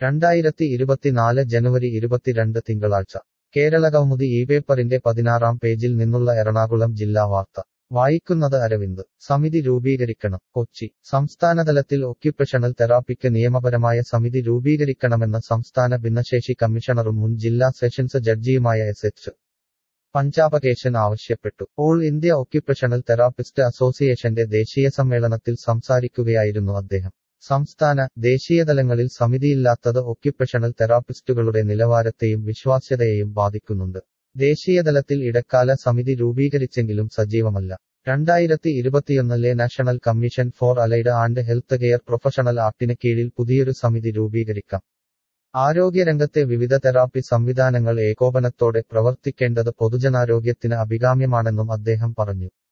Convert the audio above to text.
രണ്ടായിരത്തി ഇരുപത്തിനാല് ജനുവരി ഇരുപത്തിരണ്ട് തിങ്കളാഴ്ച കേരള കൗമുദി ഈ പേപ്പറിന്റെ പതിനാറാം പേജിൽ നിന്നുള്ള എറണാകുളം ജില്ലാ വാർത്ത വായിക്കുന്നത് അരവിന്ദ് സമിതി രൂപീകരിക്കണം കൊച്ചി സംസ്ഥാനതലത്തിൽ ഒക്യുപേഷണൽ തെറാപ്പിക്ക് നിയമപരമായ സമിതി രൂപീകരിക്കണമെന്ന് സംസ്ഥാന ഭിന്നശേഷി കമ്മീഷണറും മുൻ ജില്ലാ സെഷൻസ് ജഡ്ജിയുമായ എസ് എച്ച് പഞ്ചാപകേശൻ ആവശ്യപ്പെട്ടു ഓൾ ഇന്ത്യ ഒക്യുപേഷണൽ തെറാപ്പിസ്റ്റ് അസോസിയേഷന്റെ ദേശീയ സമ്മേളനത്തിൽ സംസാരിക്കുകയായിരുന്നു അദ്ദേഹം സംസ്ഥാന ദേശീയതലങ്ങളിൽ സമിതിയില്ലാത്തത് ഒക്യുപേഷണൽ തെറാപ്പിസ്റ്റുകളുടെ നിലവാരത്തെയും വിശ്വാസ്യതയെയും ബാധിക്കുന്നുണ്ട് ദേശീയതലത്തിൽ ഇടക്കാല സമിതി രൂപീകരിച്ചെങ്കിലും സജീവമല്ല രണ്ടായിരത്തി ഇരുപത്തിയൊന്നിലെ national commission for allied and health care professional ആക്ടിന് കീഴിൽ പുതിയൊരു സമിതി രൂപീകരിക്കാം ആരോഗ്യരംഗത്തെ വിവിധ തെറാപ്പി സംവിധാനങ്ങൾ ഏകോപനത്തോടെ പ്രവർത്തിക്കേണ്ടത് പൊതുജനാരോഗ്യത്തിന് അഭികാമ്യമാണെന്നും അദ്ദേഹം പറഞ്ഞു